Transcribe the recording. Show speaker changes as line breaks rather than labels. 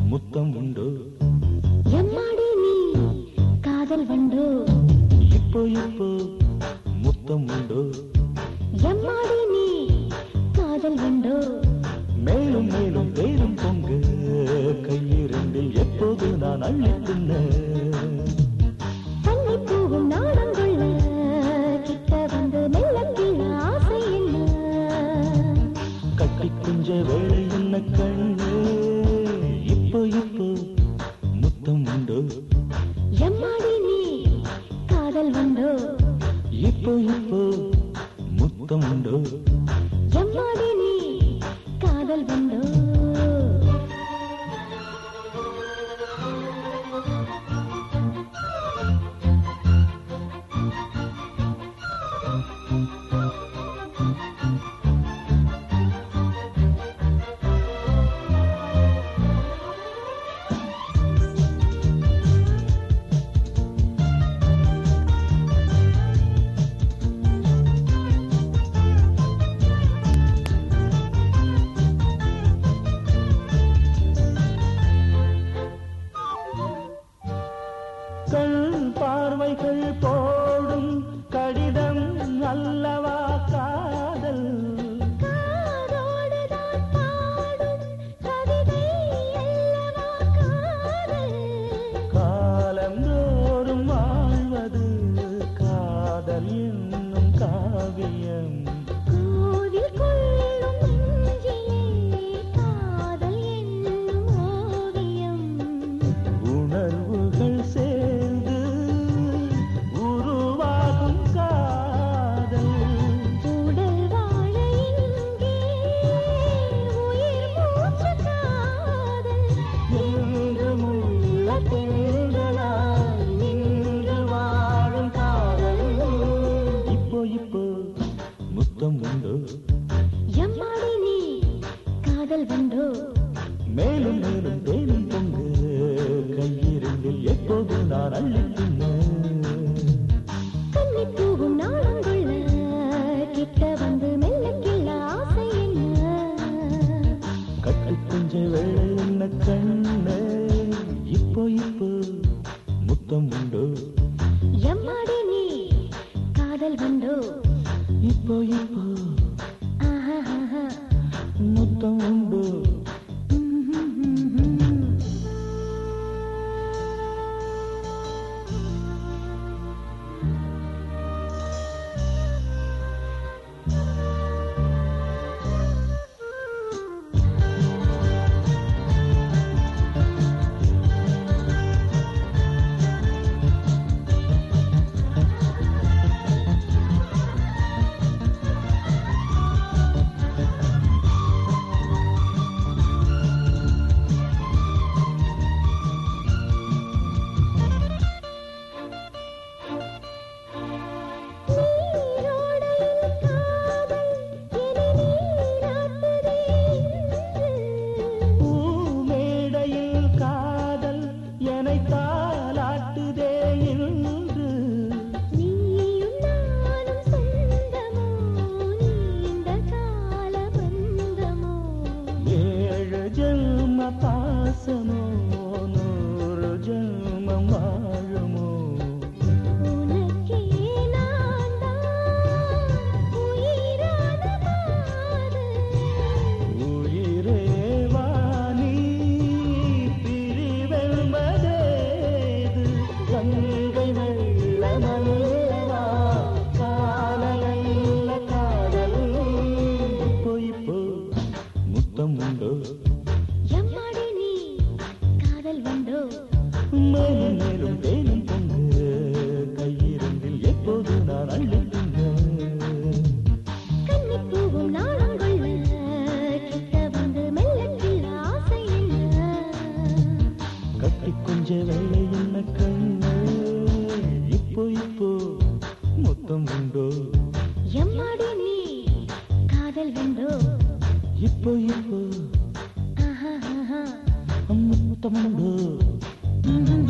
முத்தம் உண்டோ
எம்மாடி நீ காதல் வண்டோ
இப்போ இப்போ முத்தம் உண்டோ
எம்மாடி நீ காதல் வண்டோ
மேலும் மேலும் பேரும் பொங்கு கையிரண்டில் எப்போது நான் அள்ளி தின்ன
தண்ணி பூவும் நாடம் கொள்ள கிட்ட வந்து மெல்ல கிள்ள ஆசை என்ன
கட்டி குஞ்ச வேலை என்ன கண்ணு இப்போ இப்போ முத்தம் உண்டோ
எம்மாடி நீ காதல் வண்டோ
இப்போ இப்போ முத்தம் உண்டோ
எம்மாடி நீ காதல் வண்டோ
கண் பார்வைகள் போடும் கடிதம் அல்லவா காதல்
காதோடுதான் பாடும் கவிதை அல்லவா காதல்
காலந்தோறும் வாழ்வது காதல் என்னும் காவியம்
கோவில் கொள்ளும் நெஞ்சிலே காதல் என்னும் ஓவியம்
உணர்வுகள் சேர்ந்து உருவாகும் காதல்
உடல் வாழ இங்கே உயிர் மூச்சு காதல்
என்றும் உள்ள பெண்களாய் நின்று வாழும் காதல் இப்போ இப்போ முத்தம் உண்டோ
எம்மாடி நீ காதல் வண்டோ
மேலும் மேலும் தேனும் பொங்கு கையிரண்டில் எப்போது நான் அள்ளி தின்ன
கண்ணி பூவும் நாளும் கொள்ள கிட்ட வந்து மெல்ல கிள்ள ஆசை என்ன
கட்டு கொஞ்ச வேலை என்ன கண்ணு இப்போ இப்போ முத்தம் உண்டோ
எம்மாடி நீ காதல் வண்டோ
இப்போ இப்போ
ஆஹா
முத்தம் உண்டோ
நீரோடையில் காதல் என்னை நீராட்டுதே
பூமேடையில் காதல் என்னை தாளாட்டுதே என்று
நீயும் நானும் சொந்தமோ நீண்ட கால பந்தமோ
ஏழு ஜென்ம பாசமோ நூறு ஜென்மம் வாழுமோ
உனக்கே நான் தான் உயிரான காதல்
உயிரே வாணி பிரிவென்பதேது கங்கை வெள்ளமல்லவா காதலல்ல காதல் இப்போ இப்போ முத்தம் உண்டோ
எம்மாடி நீ காதல் வண்டோ
மேலும் மேலும் தேனும் பொங்கு கையிரண்டில் எப்போது நான் அள்ளி தின்ன
கன்னி பூவும் நாளும் கொள்ள கிட்ட வந்து மெல்ல கிள்ள ஆசை என்ன
கட்டி கொஞ்ச வேலை என்ன கண்ணு இப்போ இப்போ முத்தம் உண்டோ
எம்மாடி நீ காதல் வண்டோ
இப்போ இப்போ
ஆஹா
முத்தம் உண்டோ
ஆஹா